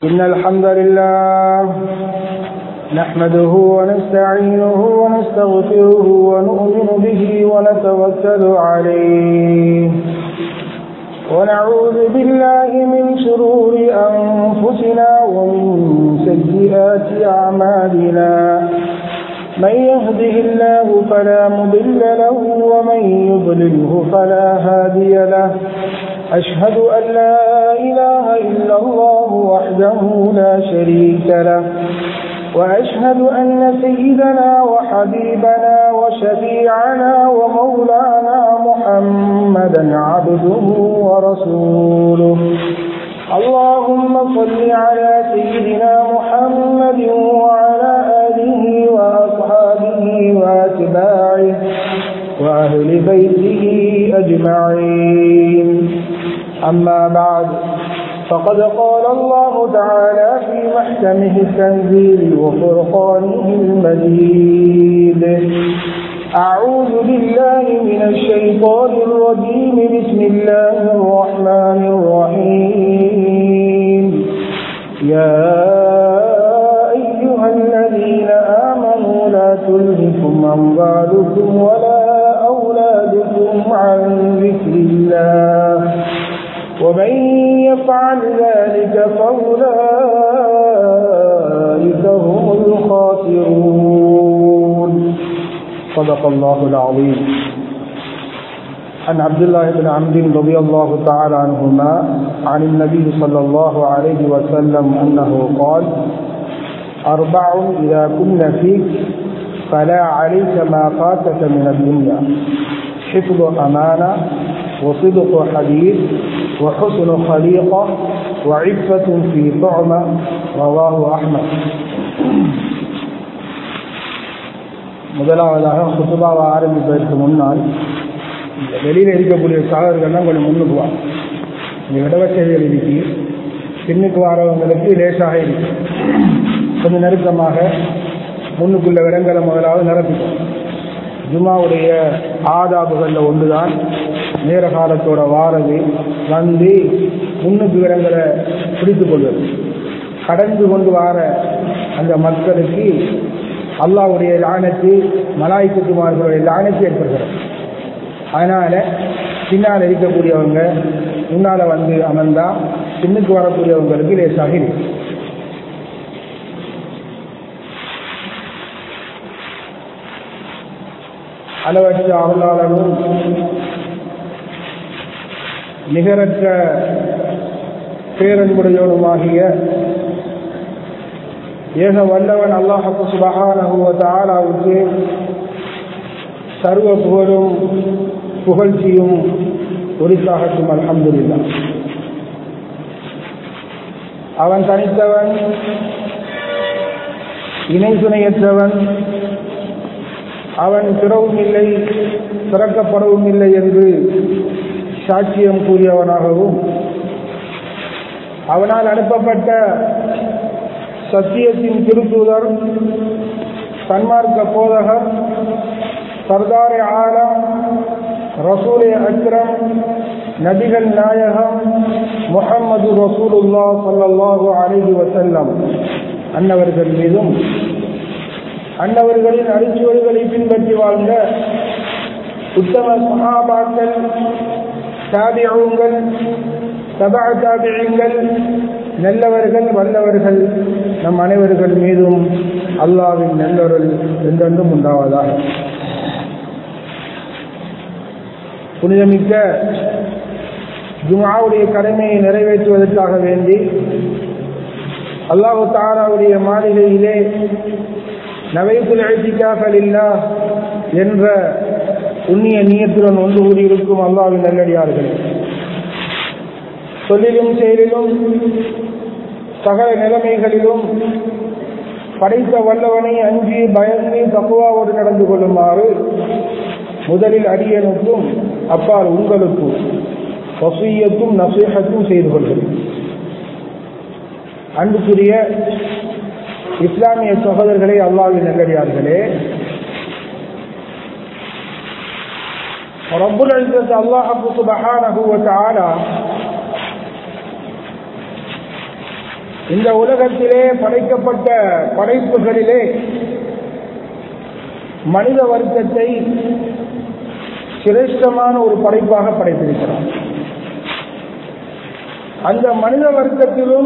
إن الحمد لله نحمده ونستعينه ونستغفره ونؤمن به ونتوكل عليه ونعوذ بالله من شرور أنفسنا ومن سيئات أعمالنا من يهده الله فلا مضل له ومن يضلله فلا هادي له أشهد أن لا إله إلا الله وحده لا شريك له وأشهد أن سيدنا وحبيبنا وشفيعنا ومولانا محمدا عبده ورسوله اللهم صل على سيدنا محمد وعلى آله وأصحابه وأتباعه وأهل بيته أجمعين أما بعد فقد قال الله تعالى في محكمه التنزيل وفرقانه المجيد أعوذ بالله من الشيطان الرجيم بسم الله الرحمن الرحيم يا أيها الذين آمنوا لا تلهكم أموالكم ولا أولادكم عن ذكر الله ومن يفعل ذلك فأولئك هم الخاسرون صدق الله العظيم عن عبد الله بن عمرو رضي الله تعالى عنهما عن النبي صلى الله عليه وسلم أنه قال أربع إذا كنا فيك فلا عليك ما فاتك من الدنيا حفظ أمانة وصدق حديث وحسن خليقة وعفة في طعمة رواه أحمد முதலாவதாக சுத்துபாவை ஆரம்பிப்பதற்கு முன்னால் வெளியில் இருக்கக்கூடிய சகோதரர்கள்லாம் கொஞ்சம் முன்னுக்கு வா இந்த இடவசதிகள் இருக்கு பின்னுக்கு வரவங்களுக்கு லேசாக இருக்கு கொஞ்சம் நெருக்கமாக முன்னுக்குள்ள இடங்களை முதலாவது நிரப்பிக்கும் ஜுமாவுடைய ஆதாபுகளில் ஒன்றுதான் நேர காலத்தோட வாரது வந்து முன்னுக்கு இடங்களை பிடித்து கொள்வது கடந்து கொண்டு வர அந்த மக்களுக்கு அல்லாவுடைய லானத்து மலாய்க்குமார்களுடைய லானத்து ஏற்படுகிறது அதனால பின்னால் இருக்கக்கூடியவங்க முன்னால வந்து அமர்ந்தா பின்னுக்கு வரக்கூடியவங்களுக்கு லேசாக இருக்கு அளவற்ற அருளாளரும் நிகரற்ற பேரன்புடையவனுமாகிய ஏக வல்லவன் அல்லாஹு சுபகானவுக்கு சர்வ புகழும் புகழ்ச்சியும் உரித்தாகட்டும் அலமதுல்லா அவன் தனித்தவன் இணை துணையற்றவன் அவன் பிறவும் இல்லை பிறக்கப்படவும் இல்லை என்று சாட்சியம் கூறியவனாகவும் அவனால் அனுப்பப்பட்ட சத்தியத்தின் திருத்தூதர் சன்மார்க்க போதகர் சர்தாரே ஆலம் ரசூலே அக்ரம் நபிகள் நாயகம் முகம்மது ரசூலுல்லா சல்லாஹூ அலஹி வசல்லம் அன்னவர்கள் மீதும் அன்னவர்களின் அடிச்சுவடுகளை பின்பற்றி வாழ்ந்த உத்தம சகாபாக்கள் தாபியங்கள் சபா தாபியங்கள் நல்லவர்கள் வல்லவர்கள் நம் அனைவர்கள் மீதும் அல்லாவின் நல்லொருள் என்றென்றும் உண்டாவதாக புனிதமிக்க ஜுமாவுடைய கடமையை நிறைவேற்றுவதற்காக வேண்டி அல்லாஹு தாராவுடைய மாளிகையிலே நவைத்துல் எழுத்திக்காக்கள் இல்லா என்ற உண்ணிய நீயத்துடன் ஒன்று கூடியிருக்கும் அல்லாவின் நல்லடியார்கள் சொல்லிலும் செயலிலும் சகல நிலைமைகளிலும் படைத்த வல்லவனை அஞ்சி பயந்து தப்புவாவோடு நடந்து கொள்ளுமாறு முதலில் அடியனுக்கும் அப்பால் உங்களுக்கும் வசூயத்தும் நசீகத்தும் செய்து கொள்கிறேன் அன்புக்குரிய இஸ்லாமிய சகோதரர்களே அல்லாவின் நல்லடியார்களே ரப்புல் இஸ்ஸத் அல்லாஹ் சுப்ஹானஹு வ தஆலா இந்த உலகத்திலே படைக்கப்பட்ட படைப்புகளிலே மனித வர்க்கத்தை சிரேஷ்டமான ஒரு படைப்பாக படைத்திருக்கிறார் அந்த மனித வர்க்கத்திலும்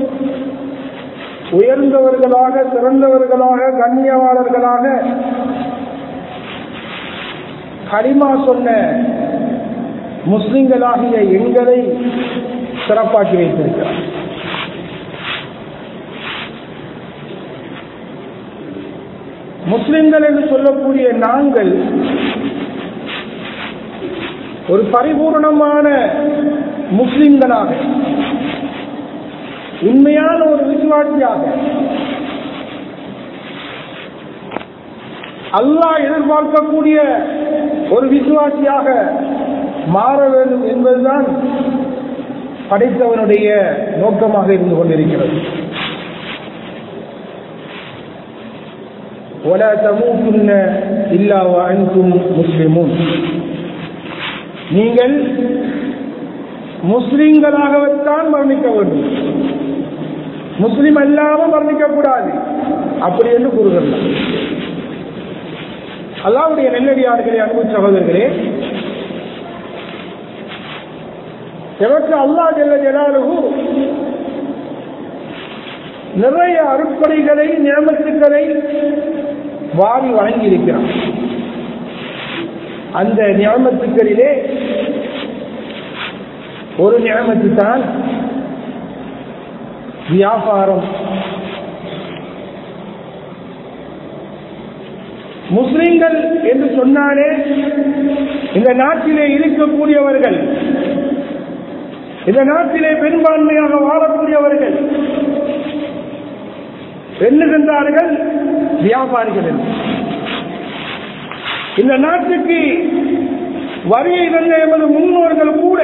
உயர்ந்தவர்களாக சிறந்தவர்களாக கண்ணியவாளர்களாக கலிமா சொன்ன முஸ்லிம்களாகிய எங்களை சிறப்பாக்கி வைத்திருக்கிறார் முஸ்லிம்கள் என்று சொல்லக்கூடிய நாங்கள் ஒரு பரிபூர்ணமான முஸ்லிம்களாக உண்மையான ஒரு விசுவாசியாக அல்லாஹ் எதிர்பார்க்கக்கூடிய ஒரு விசுவாசியாக மாற வேண்டும் என்பதுதான் படைத்தவனுடைய நோக்கமாக இருந்து கொண்டிருக்கிறது ولا تموتن إلا وأنتم مسلمون நீங்கள் முஸ்லிம்களாகத்தான் மரணிக்க வேண்டும் முஸ்லிம் அல்லாமல் மரணிக்க கூடாது அப்படி என்று கூறுகிறார் அல்லாவுடைய நெல்லடியார்களே அன்பு சகோதரர்களே எவற்று அல்லா ஜெல்ல ஜலாலுகு நிறைய அருட்படைகளை நியமத்துக்களை வாரி வழங்கியிருக்கிறான் அந்த நியமத்துக்களிலே ஒரு நியமத்து தான் வியாபாரம் முஸ்லிம்கள் என்று சொன்னாலே இந்த நாட்டிலே இருக்கக்கூடியவர்கள் இந்த நாட்டிலே பெரும்பான்மையாக வாழக்கூடியவர்கள் எண்ணுகின்றார்கள் வியாபாரிகள் என்று இந்த நாட்டுக்கு வரியை தந்த எமது முன்னோர்கள் கூட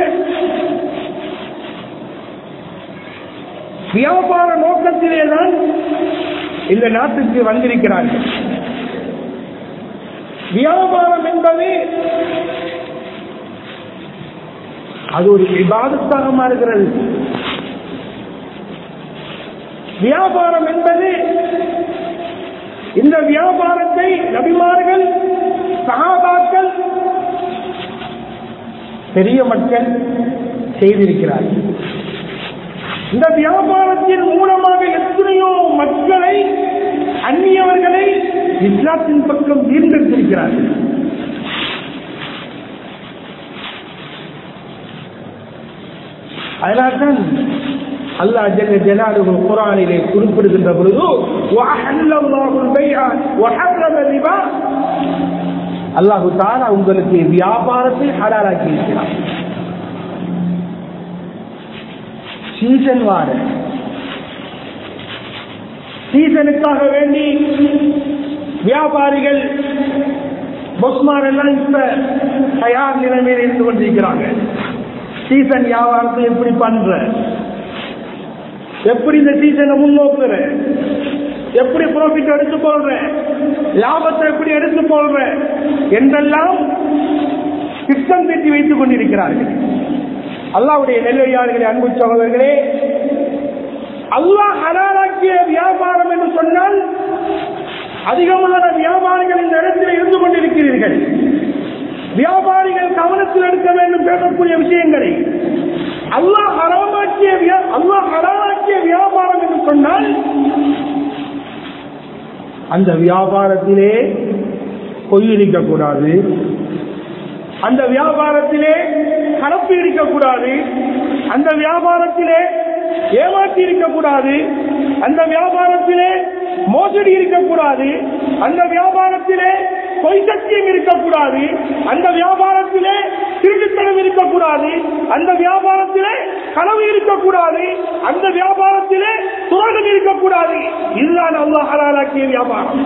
வியாபார நோக்கத்திலே தான் இந்த நாட்டுக்கு வந்திருக்கிறார்கள் வியாபாரம் என்பது அது ஒரு விவாதத்தாக மாறுகிறது வியாபாரம் என்பது இந்த வியாபாரத்தை நபிமார்கள் சகாபாக்கள் பெரிய மக்கள் செய்திருக்கிறார்கள் இந்த வியாபாரத்தின் மூலமாக எத்தனையோ மக்களை அந்நியவர்களை இஸ்லாத்தின் பக்கம் ஈர்ந்தெடுத்திருக்கிறார்கள் அதனால்தான் அல்லாஹ் ஜல்ல ஜலாலுஹு குர்ஆனிலே குறிப்பிடுகின்ற பொழுது வஹல்லல்லாஹுல் பைஅ வஹர்ரம ரிபா அல்லாஹ் தஆலா உங்களுக்கு வியாபாரத்தை ஹலாலாக்கி இருக்கிறார் சீசன் வார சீசனுக்காக வேண்டி வியாபாரிகள் பொஸ்மார் எல்லாம் இப்ப தயார் நிலைமையில் இருந்து கொண்டிருக்கிறாங்க சீசன் வியாபாரத்தை எப்படி பண்ற எப்படி இந்த சீசனை முன்னோக்குற எப்படி ப்ராஃபிட் எடுத்து போடுற லாபத்தை எப்படி எடுத்து போடுற என்றெல்லாம் திட்டம் தீட்டி வைத்துக் கொண்டிருக்கிறார்கள் அல்லாவுடைய நெல்லையாளர்களே அன்பு சகோதரர்களே அல்லாஹ் ஹலாலாக்கிய வியாபாரம் என்று சொன்னால் அதிகமான வியாபாரிகள் இந்த இடத்தில் இருந்து கொண்டிருக்கிறீர்கள் வியாபாரிகள் கவனத்தில் எடுக்க வேண்டும் பேசக்கூடிய விஷயங்களை அல்லாஹ் ஹராமாக்கிய வியா- அல்லாஹ் ஹலாலாக்கிய வியாபாரம் என்று சொன்னால் அந்த வியாபாரத்திலே பொய்யடிக்க கூடாது அந்த வியாபாரத்திலே கலப்பு இருக்கக்கூடாது அந்த வியாபாரத்திலே ஏமாற்றி இருக்கக்கூடாது அந்த வியாபாரத்திலே மோசடி இருக்கக்கூடாது அந்த வியாபாரத்திலே பொய் சத்தியம் இருக்கக்கூடாது அந்த வியாபாரத்திலே திருட்டுத்தனம் இருக்கக்கூடாது அந்த வியாபாரத்திலே களவு இருக்கக்கூடாது அந்த வியாபாரத்திலே துரோகம் இருக்கக்கூடாது இதுதான் அல்லாஹ் ஹலாலாக்கிய வியாபாரம்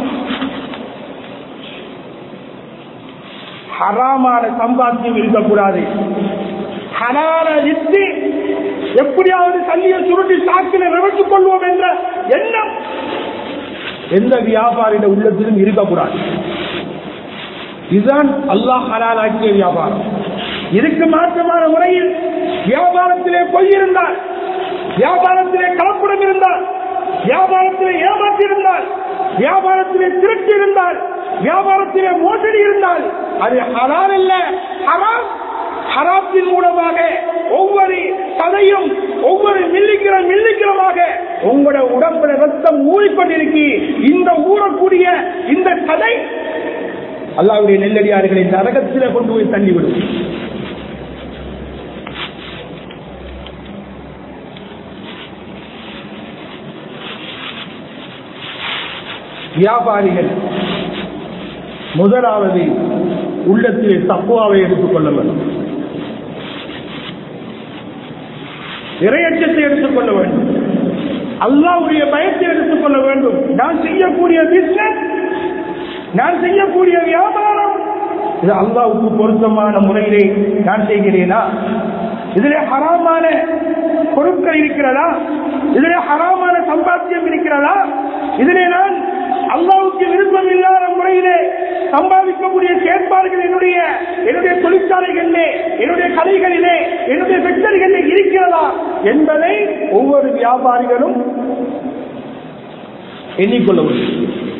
ஹராமான சம்பாத்தியம் இருக்கக்கூடாது ஹலால வித்து எப்படியாவது தண்ணியை சுருட்டி சாக்கில நினைத்துக் கொள்வோம் என்ற எண்ணம் எந்த வியாபாரிட உள்ளத்திலும் இருக்கக்கூடாது இதுதான் அல்லாஹ் ஹலாலாக்கிய வியாபாரம் இதுக்கு மாற்றமான முறையில் வியாபாரத்திலே பொய் இருந்தால் வியாபாரத்திலே கலப்பு கபடம் இருந்தால் வியாபாரத்திலே ஏமாற்றி இருந்தால் வியாபாரத்திலே திருட்டு இருந்தால் வியாபாரத்திலே மோசடி இருந்தால் அது ஹலால் அல்ல ஹராம் ஹராத்தின் மூலமாக ஒவ்வொரு கதையும் ஒவ்வொரு மில்லிக்கிரம் மில்லிக்கிரமாக உங்களோட உடம்புல ரத்தம் ஊறிக்கொண்டிருக்கி இந்த ஊறக்கூடிய இந்த கதை அல்லாவுடைய நெல்லடியார்களை நரகத்திலே கொண்டு போய் தள்ளிவிடும் வியாபாரிகள் முதலாவது உள்ளத்திலே தப்புவாவை எடுத்துக் கொள்ள வேண்டும் இரையச்சத்தை எடுத்துக் கொள்ள வேண்டும் அல்லாவுடைய பயத்தை எடுத்துக் கொள்ள வேண்டும் நான் செய்யக்கூடிய பிசினஸ் நான் செய்யக்கூடிய வியாபாரம் இது அல்லாவுக்கு பொருத்தமான முறையிலே நான் செய்கிறேனா இதிலே ஹராமான பொருட்கள் இருக்கிறதா இதிலே ஹராமான சம்பாத்தியம் இருக்கிறதா இதிலே நான் அல்லாவுக்கு விருப்பம் இல்லாத முறையிலே சம்பாதிக்கக்கூடிய செயற்பாடுகள் என்னுடைய என்னுடைய தொழிற்சாலைகளிலே என்னுடைய கடைகளிலே என்னுடைய ஃபேக்டரிகளிலே இருக்கிறதா என்பதை ஒவ்வொரு வியாபாரிகளும் எண்ணிக்கொள்ள முடியும்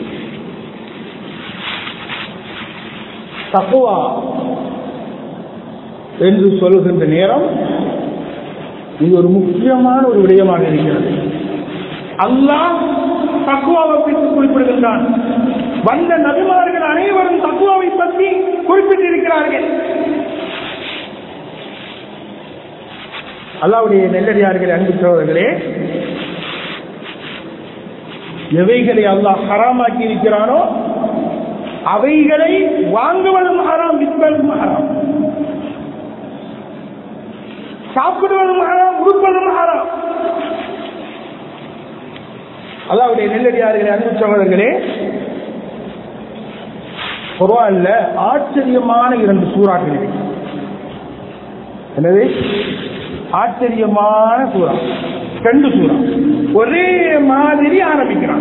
தக்குவா என்று சொல்லுகின்ற நேரம் இது ஒரு முக்கியமான ஒரு விடயமாக இருக்கிறது அல்லாஹ் தக்குவாவை பற்றி குறிப்பிடுகின்றான் வந்த நபிமார்கள் அனைவரும் தக்குவாவை பற்றி குறிப்பிட்டிருக்கிறார்கள் அல்லாவுடைய நெல்லடியார்கள் அன்பு சோழர்களே எவைகளை அல்லாஹ் ஹராமாக்கி இருக்கிறானோ அவைகளை வாங்குவதும் ஹராம் விற்பதும் ஹராம் சாப்பிடுவதும் ஹராம் உடுப்பதும் ஹராம் அல்லாவுடைய நெல்லடியார்களே அன்பு சகோதரர்களே குர்ஆன்ல ஆச்சரியமான இரண்டு சூறாக்கள் இருக்கு எனவே ஆச்சரியமான சூறா ரெண்டு சூறா ஒரே மாதிரி ஆரம்பிக்கிறான்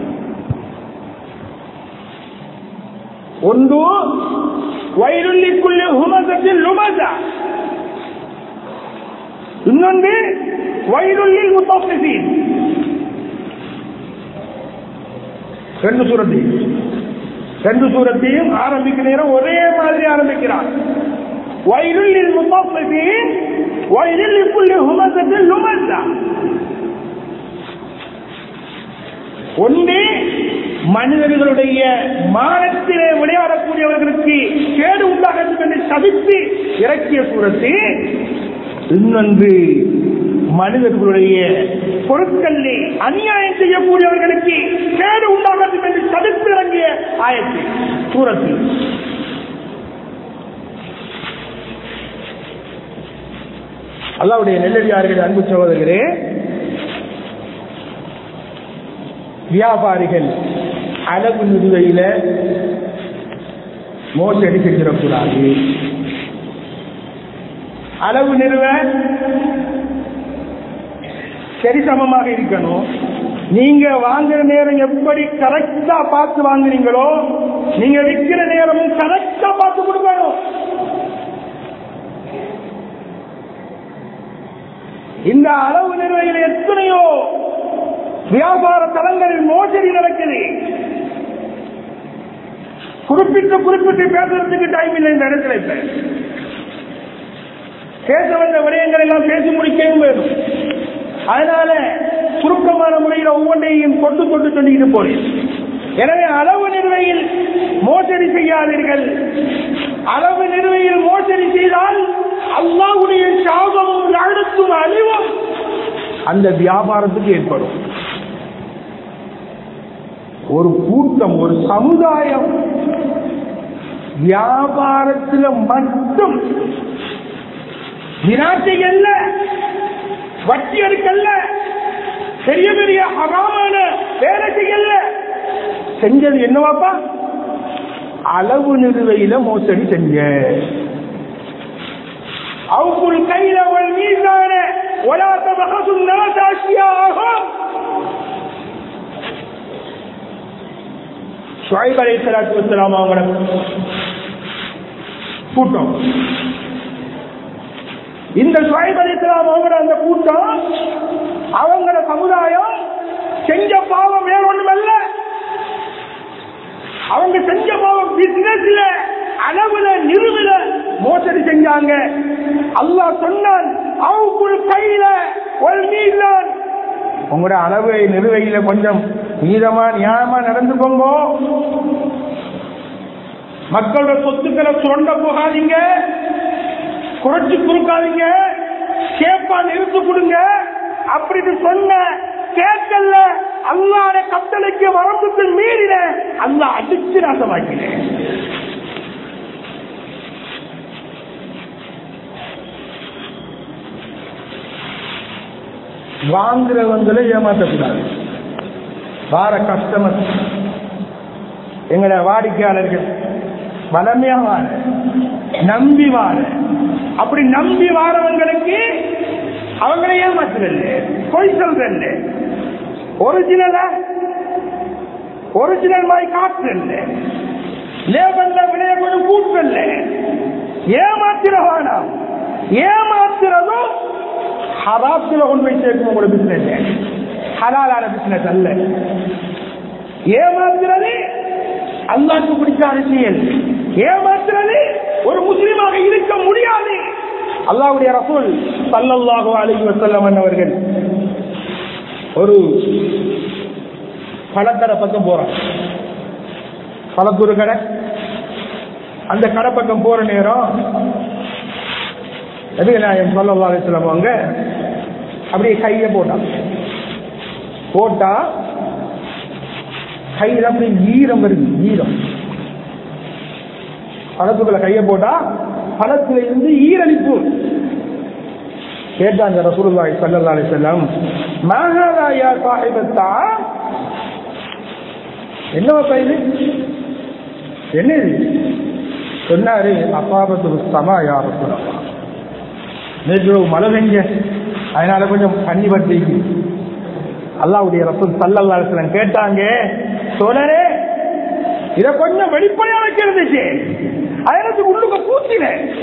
ஒன்று வயிறுள்ளிக்குள்ளே ஹுமசத்தில் லுமசா இன்னொன்று வயிறுள்ளில் முத்தீன் ரெண்டு சூரத்தையும் ரெண்டு சூரத்தையும் ஆரம்பிக்கிற நேரம் ஒரே மாதிரி ஆரம்பிக்கிறான் வயிறுள்ளில் முத்தீன் வயிறுள்ளிக்குள்ளே ஹுமசத்தில் லுமசா ஒன்றே மனிதர்களுடைய மானத்திலே விளையாடக்கூடியவர்களுக்கு கேடு உண்டாகிறது என்று சபித்து இறக்கிய சூரத்து இன்னொன்று மனிதர்களுடைய பொருட்களிலே அநியாயம் செய்யக்கூடியவர்களுக்கு கேடு உண்டாகிறது என்று சபித்து இறங்கிய ஆயத்து சூரத்து அல்லாவுடைய நெல்லடியார்கள் அன்பு சகோதரர்களே வியாபாரிகள் அளவு நிறுவையில மோசடி செஞ்சிடக்கூடாது அளவு நிறுவ சரி சமமாக இருக்கணும் நீங்க வாங்குற நேரம் எப்படி கரெக்டா பார்த்து வாங்குறீங்களோ நீங்க விற்கிற நேரமும் கரெக்டா பார்த்து கொடுக்கணும் இந்த அளவு நிறுவையில் எத்தனையோ வியாபார தலங்களில் மோசடி நடக்குது குறிப்பிட்டு குறிப்பிட்டு பேசுறதுக்கு டைம் இல்லை இந்த இடத்துல இப்ப பேச வந்த விடயங்கள் எல்லாம் பேசி முடிக்கவும் வேணும் அதனால சுருக்கமான முறையில் ஒவ்வொன்றையும் கொண்டு கொண்டு சொல்லிட்டு போறேன் எனவே அளவு நிறுவையில் மோசடி செய்யாதீர்கள் அளவு நிறுவையில் மோசடி செய்தால் அல்லாவுடைய சாபமும் அழுத்தும் அழிவும் அந்த வியாபாரத்துக்கு ஏற்படும் ஒரு கூட்டம் ஒரு சமுதாயம் வியாபாரத்தில் மட்டும் வினாட்டைகள்ல வட்டி எடுக்கல்ல பெரிய பெரிய அகாமான வேலை செய்யல செஞ்சது என்னவாப்பா அளவு நிறுவையில மோசடி செஞ்ச அவுக்குள் கையில ஒரு மீதான ஒலாத்த மகசும் நாசாட்சியாகும் ஷுவைப் அலை சலாத்து வசலாம் அவங்களோட கூட்டம் இந்த ஷுவைப் அலை சலாம் அவங்களோட அந்த கூட்டம் அவங்கள சமுதாயம் செஞ்ச பாவம் வேற ஒண்ணும் அல்ல அவங்க செஞ்ச பாவம் பிசினஸ்ல அளவுல நிறுவல மோசடி செஞ்சாங்க அல்லாஹ் சொன்னான் அவக்குள் கையில ஒரு மீதான் உங்களோட அளவை நிறுவையில கொஞ்சம் நீதமா நியாயமா நடந்துக்கோங்க மக்களோட சொத்துக்களை சுரண்ட போகாதீங்க குறைச்சு கொடுக்காதீங்க கேப்பா நிறுத்து கொடுங்க அப்படின்னு சொன்ன கேட்கல அல்லாட கட்டளைக்கு வரம்புக்கு மீறின அல்லா அடிச்சு நாசமாக்கினேன் வாங்குறவங்களை ஏமாற்றக்கூடாது வார கஸ்டமர் எங்களை வாடிக்கையாளர்கள் வளமையா வார நம்பி வார அப்படி நம்பி வாரவங்களுக்கு அவங்களை ஏமாத்துறல்ல பொய் சொல்றல்ல ஒரிஜினலா ஒரிஜினல் மாதிரி காட்டுறல்ல லேபல்ல விலைய கொஞ்சம் கூட்டல்ல ஏமாத்திர வேணாம் ஏமாத்துறதும் ஹராத்துல உண்மை சேர்க்கும் உங்களோட பிசினஸ் ஹலாலான பிசினஸ் அல்ல ஏமாத்துறது அல்லாக்கு பிடிச்ச அரசியல் ஏமாத்துறது ஒரு முஸ்லீமாக இருக்க முடியாது அல்லாவுடைய ரசூல் சல்லல்லாஹு அலைஹி வஸல்லம் அவர்கள் ஒரு பழக்கடை பக்கம் போறான் பழத்தூர் கடை அந்த கடை பக்கம் போற நேரம் நபிகநாயகம் சல்லல்லாஹு அலைஹி வஸல்லம் அவங்க அப்படியே கையை போட்டான் போட்டா கையில அப்படியே ஈரம் வருது ஈரம் பழத்துக்குள்ள கையை போட்டா பழத்துல இருந்து ஈரழிப்பு கேட்டாங்க ரசூலுல்லாஹி ஸல்லல்லாஹு அலைஹி வஸல்லம் மாஹாதா யா சாஹிபத்தா என்னவா இது என்ன இது சொன்னாரு அப்பாபத்து சமா யா ரசூலுல்லாஹ் நேற்று மழை பெஞ்ச அதனால கொஞ்சம் தண்ணி பற்றி அல்லாவுடைய ரசூல் சல்லல்லா அலிஸ்லாம் கேட்டாங்க சோழரே இத கொஞ்சம் வெளிப்படையா வைக்கிறது அதற்கு உள்ளுக்க பூத்தின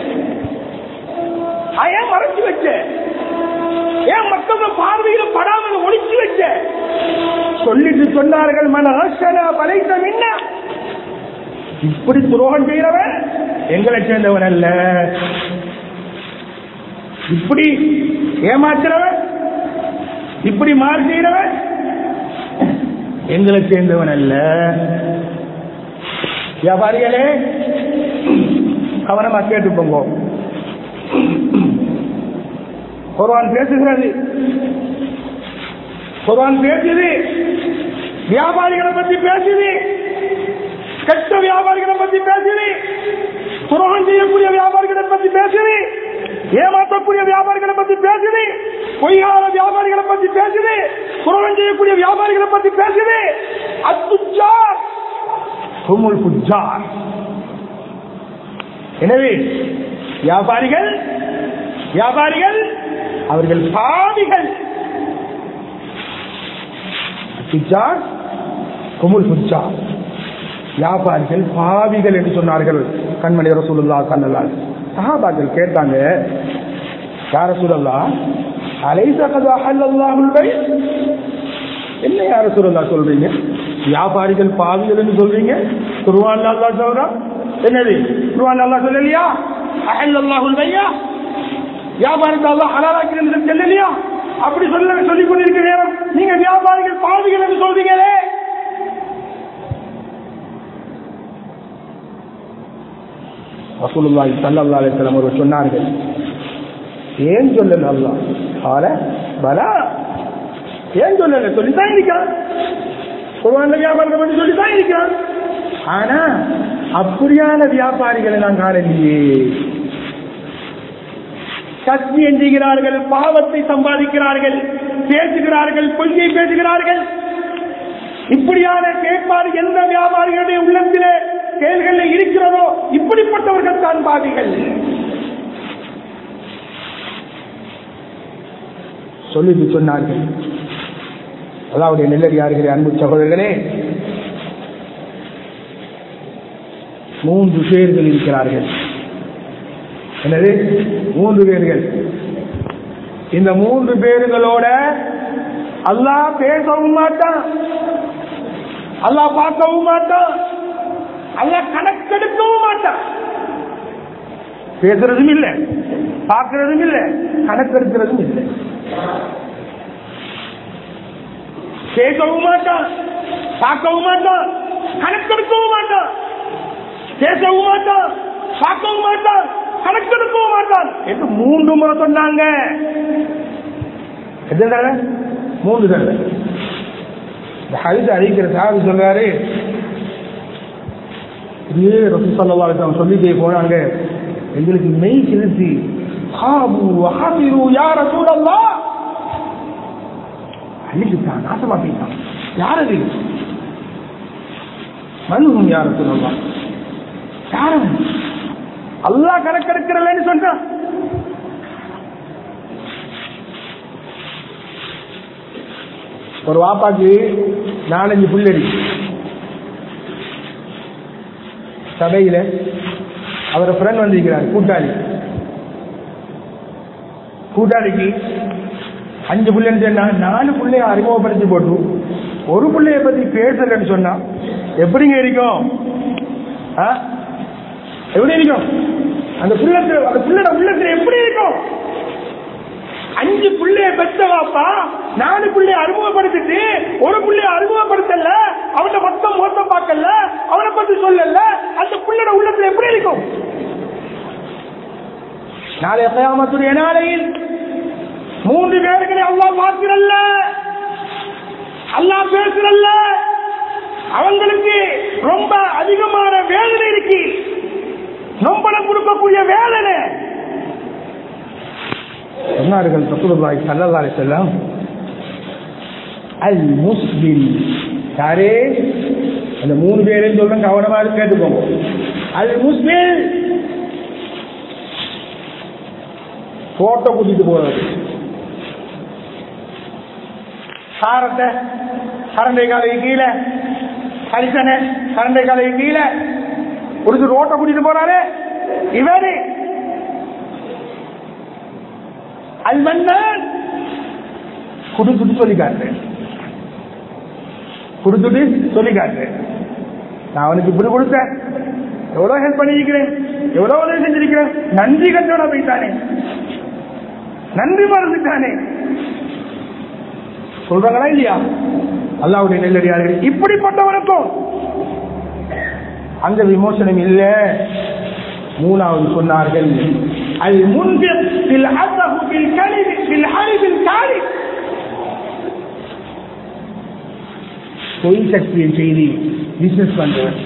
ஏன் மறைச்சு வச்ச ஏன் மக்கள் பார்வையில படாமல் ஒழிச்சு வச்ச சொல்லிட்டு சொன்னார்கள் மன ரசனா படைத்த மின்ன இப்படி துரோகம் செய்யறவன் எங்களை சேர்ந்தவன் அல்ல இப்படி ஏமாத்துறவன் இப்படி மாறு செய்யறவன் எங்களை சேர்ந்தவன் அல்ல வியாபாரிகளே கவனமா கேட்டு போங்க குர்ஆன் பேசுகிறது குர்ஆன் பேசுது வியாபாரிகளை பத்தி பேசுது கெட்ட வியாபாரிகளை பத்தி பேசுது துரோகம் செய்யக்கூடிய வியாபாரிகளை பத்தி பேசுது ஏமாற்றக்கூடிய வியாபாரிகளை பத்தி பேசுது பொய்யார வியாபாரிகளை பத்தி பேசுது துரோகம் செய்யக்கூடிய வியாபாரிகளை பத்தி பேசுது அத்துச்சார் ஹுமுல் புஜார் எனவே வியாபாரிகள் வியாபாரிகள் அவர்கள் பாவிகள் புஜார் ஹுமுல் புஜார் வியாபாரிகள் பாவிகள் என்று சொன்னார்கள் கண்மணி ரசூலுல்லா சல்லல்லாஹு சஹாபாக்கள் கேட்டாங்க யார சூழல்லா அலைசகதா அல்லாஹுல் பை என்ன யார சூழல்லா சொல்றீங்க வியாபாரிகள் பாவிகள் என்று சொல்றீங்க குருவான் அல்லா சொல்றா என்னது குருவான் அல்லா சொல்லலையா அஹல் அல்லாஹுல் பையா வியாபாரத்தை அல்லாஹ் ஹலாலாக்கிறது சொல்லலையா அப்படி சொல்ல சொல்லிக் கொண்டிருக்க நேரம் நீங்க வியாபாரிகள் பாவிகள் என்று சொல்றீங்களே ரசூலுல்லாஹி ஸல்லல்லாஹு அலைஹி வஸல்லம் அவர்கள் சொன்னார்கள் ஏன் சொல்லல அல்லாஹ் ஆல பலா ஏன் சொல்லல சொல்லித்தான் இருக்கான் குர்ஆன்ல வியாபாரத்தை பற்றி சொல்லித்தான் இருக்கான் ஆனா அப்படியான வியாபாரிகளை நான் காணலையே சத்தியம் செய்கிறார்கள் பாவத்தை சம்பாதிக்கிறார்கள் பேசுகிறார்கள் பொய்யை பேசுகிறார்கள் இப்படியான கேட்பாடு எந்த வியாபாரிகளுடைய உள்ளத்திலே செயல்கள் இருக்கிறதோ இப்படிப்பட்டவர்கள் தான் பாவிகள் சொல்லிட்டு சொன்னார்கள் அதாவது நெல்லடியார்களே அன்பு சகோதரர்களே மூன்று பேர்கள் இருக்கிறார்கள் என்னது மூன்று பேர்கள் இந்த மூன்று பேர்களோட அல்லாஹ் பேசவும் மாட்டான் அல்லாஹ் பார்க்கவும் மாட்டான் அல்லாஹ் கணக்கெடுக்கவும் மாட்டான் பேசுறதும் இல்லை பார்க்கறதும் இல்லை கணக்கெடுக்கிறதும் இல்லை பேசவும் மாட்டான் பார்க்கவும் மாட்டான் கணக்கெடுக்கவும் மாட்டான் பேசவும் மாட்டான் பார்க்கவும் மாட்டான் கணக்கெடுக்கவும் மாட்டான் என்று மூன்று முறை சொன்னாங்க எத்தனை தடவை மூன்று தடவை இந்த ஹரித அறிவிக்கிற சாமி சொல்றாரு இதே ரசூ சல்லா சொல்லிட்டே போனாங்க எங்களுக்கு மெய் செலுத்தி ஹாபு ஹாபிரு யார சூழல்லா அழிச்சுட்டான் நாசமா போயிட்டான் யார் அது மனுவும் யார சொல்லலாம் யார் அவன் அல்லாஹ் கணக்கெடுக்கிறல்லன்னு சொன்னான் ஒரு வாப்பாக்கு நாலஞ்சு புள்ளடி சபையில அவர ஃப்ரெண்ட் வந்திருக்கிறார் கூட்டாளி கூட்டாளிக்கு அஞ்சு புள்ளைன்னு சொன்னா நாலு பிள்ளைய அறிமுகப்படுத்தி போட்டு ஒரு பிள்ளைய பத்தி பேசலன்னு சொன்னா எப்படிங்க இருக்கும் ஆ? எப்படி இருக்கும் அந்த புள்ளத்துல அந்த புள்ளட உள்ளத்துல எப்படி இருக்கும் அஞ்சு புள்ளைய பெத்த வாப்பா நாலு புள்ளைய அறிமுகப்படுத்திட்டு ஒரு புள்ளைய அறிமுகப்படுத்தல அவன மொத்தம் மொத்தம் பார்க்கல அவனை பத்தி சொல்லல அந்த புள்ளட உள்ளத்துல எப்படி இருக்கும் நாளைய கயாமத்துடைய நாளையில் மூன்று பேர்களை அல்லாஹ் பார்க்கிறல்ல அல்லாஹ் பேசுறல்ல அவங்களுக்கு ரொம்ப அதிகமான வேதனை இருக்கு நொம்பளம் கொடுக்கக்கூடிய வேதனை சொன்னார்கள் ரசூலுல்லாஹி ஸல்லல்லாஹு அலைஹி வஸல்லம் அல் முஸ்லிம் யாரே அந்த மூணு பேரையும் சொல்றேன் கவனமா இருக்கு கேட்டுக்கோங்க அல் முஸ்லிம் போட்டோ கூட்டிட்டு போறது சாரத்தை கரண்டை காலைக்கு கீழே கரிசனை கரண்டை காலைக்கு கீழே ஒரு ரோட்டை கூட்டிட்டு போறாரு இவரு அது மன்னன் குடுத்துட்டு சொல்லி காட்டுறேன் கொடுத்துட்டு சொல்லி காட்டுறேன் நான் அவனுக்கு இப்படி கொடுத்தேன் எவ்வளவு ஹெல்ப் பண்ணியிருக்கிறேன் எவ்வளவு உதவி செஞ்சிருக்கிறேன் நன்றி கட்டோட போயிட்டானே நன்றி மறந்துட்டானே சொல்றாங்களா இல்லையா அல்லாவுடைய நெல்லடியார்கள் இப்படிப்பட்டவனுக்கும் அந்த விமோசனம் இல்ல மூணாவது சொன்னார்கள் அது முன்பில் பில் அசஹு பில் கலிபி பில் ஹரிபில் காலி பொய் சக்தியின் செய்தி பிசினஸ் பண்றவன்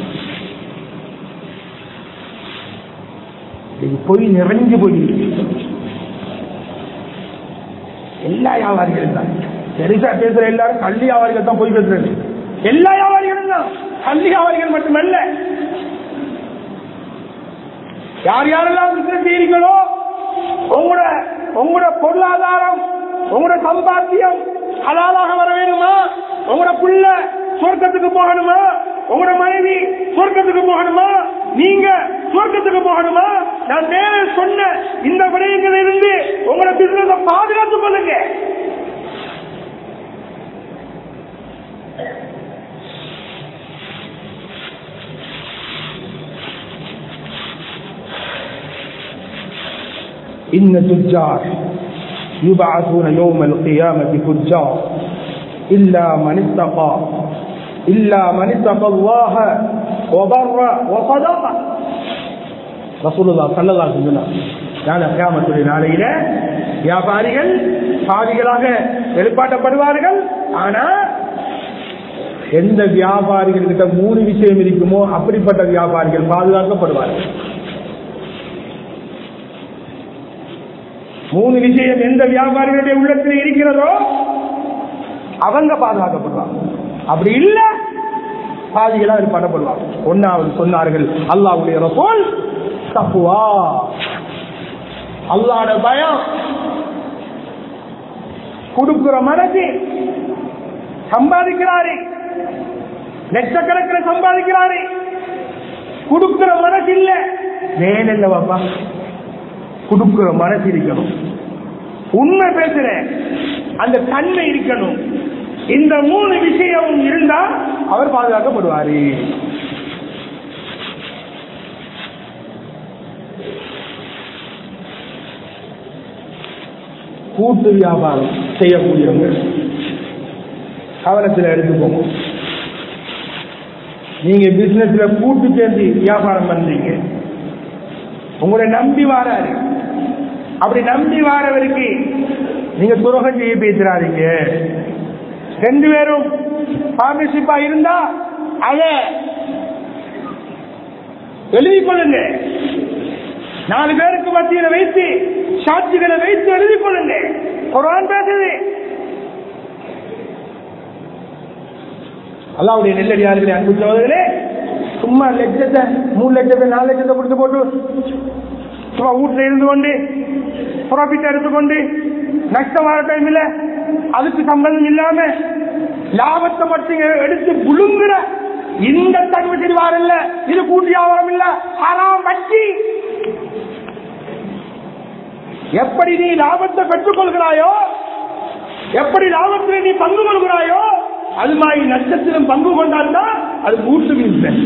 இது பொய் நிறைஞ்சு போய் எல்லா வியாபாரிகளும் தான் பெருசா பேசுற எல்லாரும் கல்வி வியாபாரிகள் தான் போய் பேசுறது எல்லா வியாபாரிகளும் தான் கல்வி வியாபாரிகள் மட்டுமல்ல யார் யாரெல்லாம் பிசினஸ் செய்றீங்களோ உங்களோட உங்களோட பொருளாதாரம் உங்களோட சம்பாத்தியம் ஹலாலாக வர வேணுமா உங்களோட புள்ள சொர்க்கத்துக்கு போகணுமா உங்களோட மனைவி சொர்க்கத்துக்கு போகணுமா நீங்க சொர்க்கத்துக்கு போகணுமா நான் மேலே சொன்ன இந்த விடயங்களில் இருந்து உங்களோட பிசினஸ் பாதுகாத்துக் கொள்ளுங்க إن تجار يبعثون يوم القيامة فجار إلا من اتقى إلا من اتقى الله وبر وصدق رسول الله صلى الله عليه وسلم நாளை கியாமத்துடைய நாளையில வியாபாரிகள் பாதிகளாக வெளிப்பாட்டப்படுவார்கள் ஆனா எந்த வியாபாரிகள் கிட்ட மூணு விஷயம் இருக்குமோ அப்படிப்பட்ட வியாபாரிகள் பாதுகாக்கப்படுவார்கள் மூணு விஷயம் எந்த வியாபாரிகளுடைய உள்ளத்தில் இருக்கிறதோ அவங்க பாதுகாக்கப்படுவாங்க அப்படி இல்ல பாதிகளா பண்ணப்படுவாங்க ஒன்னாவது சொன்னார்கள் அல்லாவுடைய ரசோல் தப்புவா அல்லாட பயம் கொடுக்கிற மனசு சம்பாதிக்கிறாரு லட்சக்கணக்கில் சம்பாதிக்கிறாரு கொடுக்கிற மனசு இல்ல வேலை இல்ல பாப்பா கொடுக்கிற மனசு இருக்கணும் உண்மை பேசுறேன் அந்த தன்மை இருக்கணும் இந்த மூணு விஷயமும் இருந்தா அவர் பாதுகாக்கப்படுவாரு கூட்டு வியாபாரம் செய்யக்கூடியவங்க கவனத்தில் எடுத்துக்கோங்க நீங்க பிசினஸ்ல கூட்டு சேர்ந்து வியாபாரம் பண்றீங்க உங்களை நம்பி வாராரு அப்படி நம்பி வாரவருக்கு நீங்க துரோகம் செய்ய பேசுறாதீங்க ரெண்டு பேரும் பார்ட்னர்ஷிப்பா இருந்தா அத எழுதி கொள்ளுங்க நாலு பேருக்கு மத்தியில வைத்து சாட்சிகளை வைத்து எழுதி கொள்ளுங்க குரான் பேசுது அல்லாவுடைய நெல்லடியார்களே அன்பு சோதர்களே சும்மா லட்சத்தை மூணு லட்சத்தை நாலு லட்சத்தை கொடுத்து போட்டு சும்மா வீட்டுல இருந்து கொண்டு ப்ராஃபிட் எடுத்துக்கொண்டு நஷ்டம் வர டைம்ல அதுக்கு சம்பந்தம் இல்லாம லாபத்தை மட்டும் எடுத்து புழுங்குற இந்த தன்மை தெரிவாரல்ல இது கூட்டி வியாபாரம் இல்ல ஹராம் வட்டி எப்படி நீ லாபத்தை பெற்றுக் கொள்கிறாயோ எப்படி லாபத்தில் நீ பங்கு கொள்கிறாயோ அது மாதிரி நஷ்டத்திலும் பங்கு கொண்டால்தான் அது கூட்டு பிசினஸ்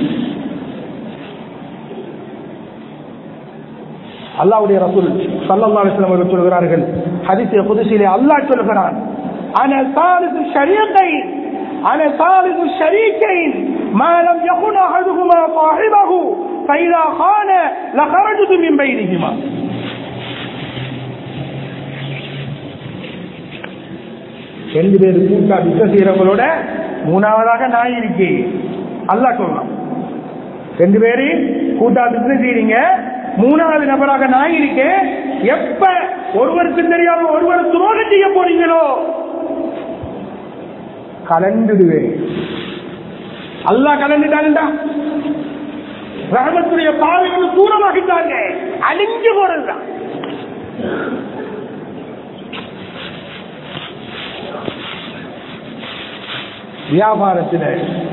அல்லாவுடைய ரசூல் சல்லல்லாஹு அலைஹி வஸல்லம் அவர்கள் சொல்கிறார்கள் ஹதீஸே குதுசிலே அல்லாஹ் சொல்கிறான் அன சாலிசு ஷரீகைன் அன சாலிசு ஷரீகைன் ما لم يكن احدهما صاحبه فاذا خان لخرجت من بينهما ரெண்டு பேர் கூட்டா பிசினஸ் செய்யறவங்களோட மூணாவதாக நான் இருக்கேன் அல்லாஹ் சொல்லலாம் ரெண்டு பேரு கூட்டா பிசினஸ் செய்றீங்க மூணாவது நபராக நான் இருக்கேன் எப்ப ஒருவருக்கு தெரியாம ஒருவர் துரோகம் செய்ய போறீங்களோ கலந்துடுவேன் அல்லாஹ் கலந்துட்டான்டா ரஹமத்துடைய பாதைகள் தூரமாகிட்டாங்க அழிஞ்சு போறதுதான் வியாபாரத்தில்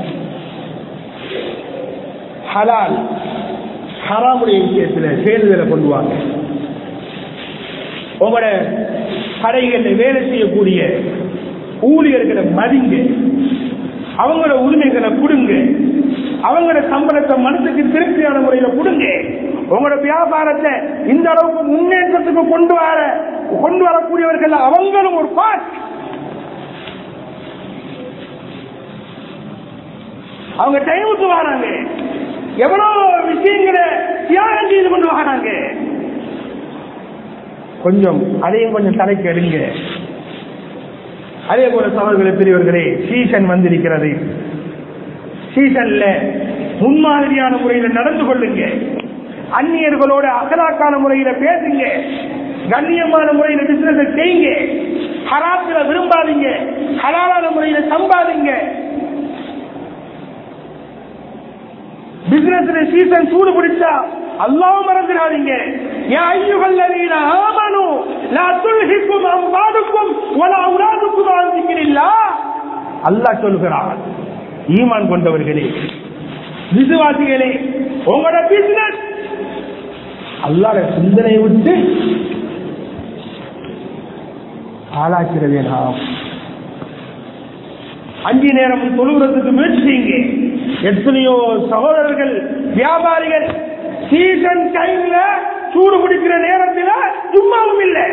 ஹலால் ஹராமுடைய விஷயத்தில் சேர்ந்தலை கொண்டு வாங்க உங்களோட கடைகளில் வேலை செய்யக்கூடிய ஊழியர்களை மதிங்க அவங்களோட உரிமைகளை கொடுங்க அவங்களோட சம்பளத்தை மனசுக்கு திருப்தியான முறையில கொடுங்க உங்களோட வியாபாரத்தை இந்த அளவுக்கு முன்னேற்றத்துக்கு கொண்டு வர கொண்டு வரக்கூடியவர்கள் அவங்களும் ஒரு பார்ட் அவங்க டைமுக்கு வராங்க எவ்வளவு விஷயங்களை தியாகம் செய்து கொண்டு வராங்க கொஞ்சம் அதையும் கொஞ்சம் தலைக்கு எடுங்க அதே போல சவர்களே பெரியவர்களே சீசன் வந்திருக்கிறது சீசன்ல முன்மாதிரியான முறையில நடந்து கொள்ளுங்க அந்நியர்களோட அகலாக்கான முறையில பேசுங்க கண்ணியமான முறையில பிசினஸ் செய்யுங்க ஹராத்துல விரும்பாதீங்க ஹலாலான முறையில சம்பாதிங்க பிசினஸ்ல சீசன் சூடு பிடிச்சா அல்லாவும் மறந்துடாதீங்க யா ஐயுகல்லதீன ஆமனு லா துல்ஹிக்கும் அம்வாலுக்கும் வலா அவுலாதுக்கும் அன் திக்ரில்லாஹ் அல்லாஹ் சொல்கிறான் ஈமான் கொண்டவர்களே விசுவாசிகளே உங்களோட பிசினஸ் அல்லாட சிந்தனை விட்டு ஆளாக்கிற வேணாம் அஞ்சு நேரம் தொழுகிறதுக்கு முயற்சி செய்யுங்க எத்தனையோ சகோதரர்கள் வியாபாரிகள் சீசன் டைம்ல சூடு பிடிக்கிற நேரத்தில் சும்மாவும் இல்லை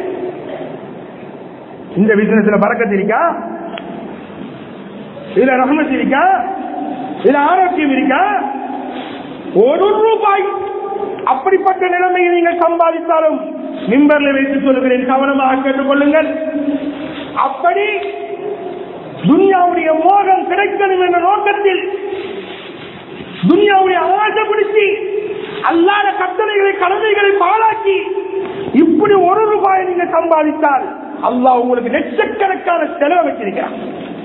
இந்த பிசினஸ்ல பறக்கத்து இருக்கா இதுல ரஹமத் இருக்கா இதுல ஆரோக்கியம் இருக்கா ஒரு ரூபாய் அப்படிப்பட்ட நிலைமையை நீங்கள் சம்பாதித்தாலும் மிம்பர்ல வைத்து சொல்லுகிறேன் கவனமாக கேட்டுக்கொள்ளுங்கள் அப்படி துன்யாவுடைய மோகம் கிடைக்கணும் என்ற நோக்கத்தில் துன்யாவுடைய ஆசை பிடிச்சி அல்லாத கட்டளைகளை கடமைகளை பாழாக்கி இப்படி ஒரு ரூபாய் நீங்க சம்பாதித்தால் அல்லாஹ் உங்களுக்கு லட்சக்கணக்கான செலவை வச்சிருக்கிறான்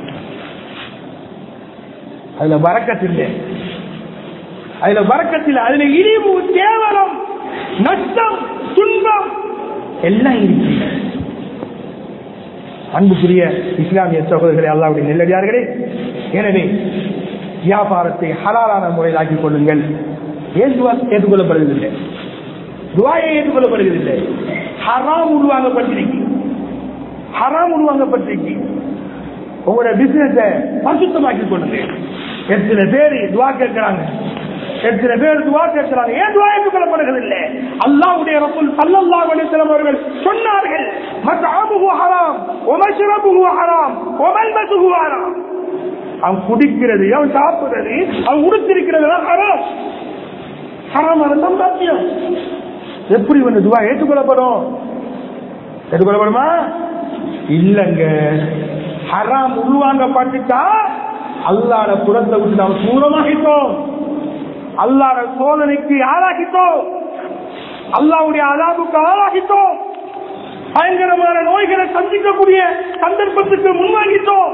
அதுல வரக்கத்தில்லை அதுல வரக்கத்தில் அதுல இழிவு கேவலம் நஷ்டம் துன்பம் எல்லாம் இருக்கு அன்புக்குரிய இஸ்லாமிய சகோதரர்களே அல்லாவுடைய நெல்லடியார்களே எனவே வியாபாரத்தை ஹலாலான முறையில் ஆக்கிக் கொள்ளுங்கள் ஏன் துவா ஏற்றுக்கொள்ளப்படுவதில்லை துவாயை ஏற்றுக்கொள்ளப்படுவதில்லை ஹராம் உருவாக்கப்பட்டிருக்கு ஹராம் உருவாக்கப்பட்டிருக்கு உங்களோட பிசினஸ பரிசுத்தமாக்கி கொள்ளுங்க எத்தனை பேர் துவா கேட்கிறாங்க எத்தனை பேர் துவா கேட்கிறாங்க ஏன் துவா ஏற்றுக்கொள்ளப்படுகிறதில்லை அல்லாஹ்வுடைய ரசூல் ஸல்லல்லாஹு அலைஹி வஸல்லம் அவர்கள் சொன்னார்கள் மத்அமுஹு ஹராம் வமஷ்ரபுஹு ஹராம் வமல்பசுஹு ஹராம் அவன் குடிக்கிறது அவன் சாப்பிடுறது அவன் உடுத்திருக்கிறது ஹராம் ஹராம் இருந்தா சாத்தியம் எப்படி வந்து துவா ஏற்றுக்கொள்ளப்படும் ஏற்றுக்கொள்ளப்படுமா இல்லங்க ஹராம் உள்வாங்கப்பட்டுட்டா அல்லாட குடத்தை விட்டு நாம் தூரமாகிட்டோம் அல்லாட சோதனைக்கு ஆளாகிட்டோம் அல்லாவுடைய அதாபுக்கு ஆளாகிட்டோம் பயங்கரமான நோய்களை சந்திக்கக்கூடிய சந்தர்ப்பத்துக்கு முன்வாங்கிட்டோம்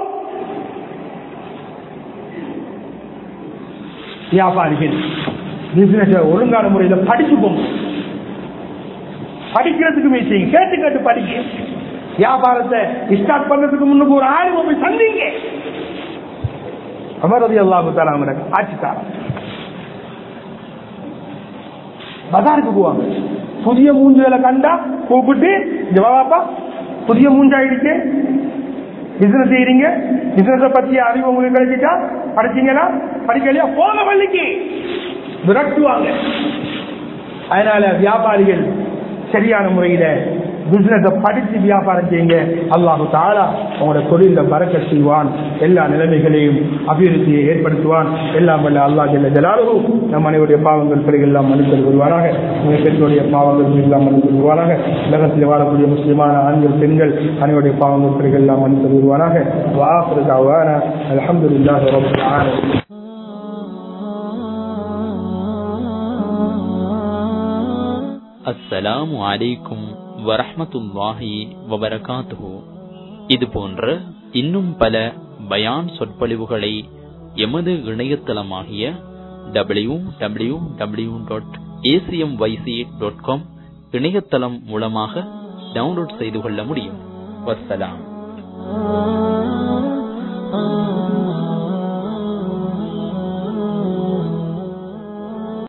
வியாபாரிகள் பிசினஸ் ஒழுங்கான முறையில் படிச்சு போங்க படிக்கிறதுக்கு மீட்டிங் கேட்டு கேட்டு படிக்க வியாபாரத்தை ஸ்டார்ட் பண்றதுக்கு முன்னுக்கு ஒரு ஆயிரம் போய் சந்திங்க அமரதி அல்லாஹு தாலா ஆட்சித்தார் பஜாருக்கு போவாங்க புதிய மூஞ்சுகளை கண்டா கூப்பிட்டு ஜவாப்பா புதிய மூஞ்சாயிடுச்சு பிசினஸ் செய்யறீங்க பிசினஸ் பத்தி அறிவு உங்களுக்கு கிடைச்சிட்டா படிச்சீங்கன்னா படிக்கலையா போன பள்ளிக்கு விரட்டுவாங்க அதனால வியாபாரிகள் சரியான முறையில பிசினஸ் படிச்சு வியாபாரம் செய்யுங்க அல்லாஹு தாலா உங்களோட தொழில பறக்க செய்வான் எல்லா நிலைமைகளையும் அபிவிருத்தியை ஏற்படுத்துவான் எல்லாம் வல்ல அல்லாஹ் ஜல்ல ஜலாலுஹு நம் அனைவருடைய பாவங்கள் பிறகு எல்லாம் மன்னித்தல் வருவாராக உங்கள் பெற்றோருடைய பாவங்கள் எல்லாம் மன்னித்தல் வருவாராக உலகத்தில் வாழக்கூடிய முஸ்லிமான ஆண்கள் பெண்கள் அனைவருடைய பாவங்கள் பிறகு எல்லாம் மன்னித்தல் வருவாராக வாஃபிரு தாவானா அல்ஹம்துலில்லாஹி ரப்பில் ஆலமீன் அஸ்ஸலாமு அலைக்கும் வரஹ்மத்துல்லாஹி வபரகாத்துஹு இது போன்ற இன்னும் பல பயான் சொற்பொழிவுகளை எமது இணையதளமாகிய W W W dot ACM YC dot com இணையதளம் மூலமாக டவுன்லோட் செய்து கொள்ள முடியும் வஸ்ஸலாம்